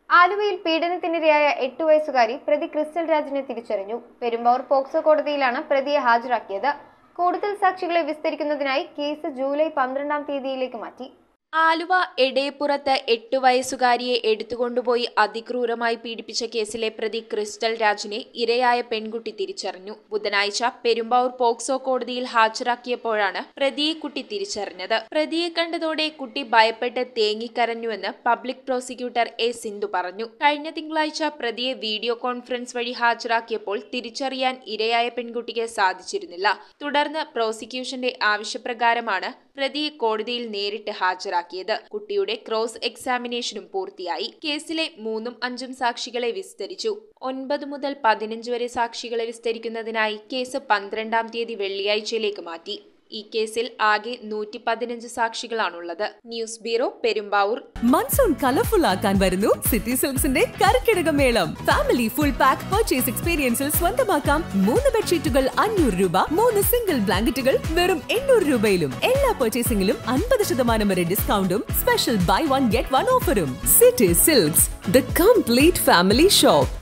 ആലുവയിൽ പീഡനത്തിനിരയായ എട്ടു വയസ്സുകാരി പ്രതി ക്രിസ്റ്റൽ രാജിനെ തിരിച്ചറിഞ്ഞു പെരുമ്പാവൂർ പോക്സോ കോടതിയിലാണ് പ്രതിയെ ഹാജരാക്കിയത് കൂടുതൽ സാക്ഷികളെ വിസ്തരിക്കുന്നതിനായി കേസ് ജൂലൈ പന്ത്രണ്ടാം തീയതിയിലേക്ക് മാറ്റി ആലുവ എടയപ്പുറത്ത് എട്ടു വയസ്സുകാരിയെ എടുത്തുകൊണ്ടുപോയി അതിക്രൂരമായി പീഡിപ്പിച്ച കേസിലെ പ്രതി ക്രിസ്റ്റൽ രാജിനെ ഇരയായ പെൺകുട്ടി തിരിച്ചറിഞ്ഞു ബുധനാഴ്ച പെരുമ്പാവൂർ പോക്സോ കോടതിയിൽ ഹാജരാക്കിയപ്പോഴാണ് പ്രതിയെ കുട്ടി തിരിച്ചറിഞ്ഞത് പ്രതിയെ കണ്ടതോടെ കുട്ടി ഭയപ്പെട്ട് തേങ്ങിക്കരഞ്ഞുവെന്ന് പബ്ലിക് പ്രോസിക്യൂട്ടർ എ സിന്ധു പറഞ്ഞു കഴിഞ്ഞ തിങ്കളാഴ്ച പ്രതിയെ വീഡിയോ കോൺഫറൻസ് വഴി ഹാജരാക്കിയപ്പോൾ തിരിച്ചറിയാൻ ഇരയായ പെൺകുട്ടിക്ക് സാധിച്ചിരുന്നില്ല തുടർന്ന് പ്രോസിക്യൂഷന്റെ ആവശ്യപ്രകാരമാണ് പ്രതിയെ കോടതിയിൽ നേരിട്ട് ഹാജരാക്കിയത് കുട്ടിയുടെ ക്രോസ് എക്സാമിനേഷനും പൂർത്തിയായി കേസിലെ മൂന്നും അഞ്ചും സാക്ഷികളെ വിസ്തരിച്ചു ഒൻപത് മുതൽ പതിനഞ്ച് വരെ സാക്ഷികളെ വിസ്തരിക്കുന്നതിനായി കേസ് പന്ത്രണ്ടാം തീയതി വെള്ളിയാഴ്ചയിലേക്ക് മാറ്റി ഈ കേസിൽ ആകെ നൂറ്റി പതിനഞ്ച് സാക്ഷികളാണുള്ളത് news bureau Perumbavoor monsoon colourful ആക്കാൻ വരുന്നു സിറ്റി സിൽക്സിന്റെ കരക്കിടക മേളം ഫാമിലി ഫുൾ പാക്ക് പർച്ചേസ് എക്സ്പീരിയൻസിൽ സ്വന്തമാക്കാം മൂന്ന് ബെഡ്ഷീറ്റുകൾ അഞ്ഞൂറ് രൂപ മൂന്ന് സിംഗിൾ ബ്ലാങ്കറ്റുകൾ വെറും എണ്ണൂറ് രൂപയിലും എല്ലാ പർച്ചേസിംഗിലും അൻപത് ശതമാനം വരെ ഡിസ്കൗണ്ടും special buy one get one ഓഫറും city silks the complete family shop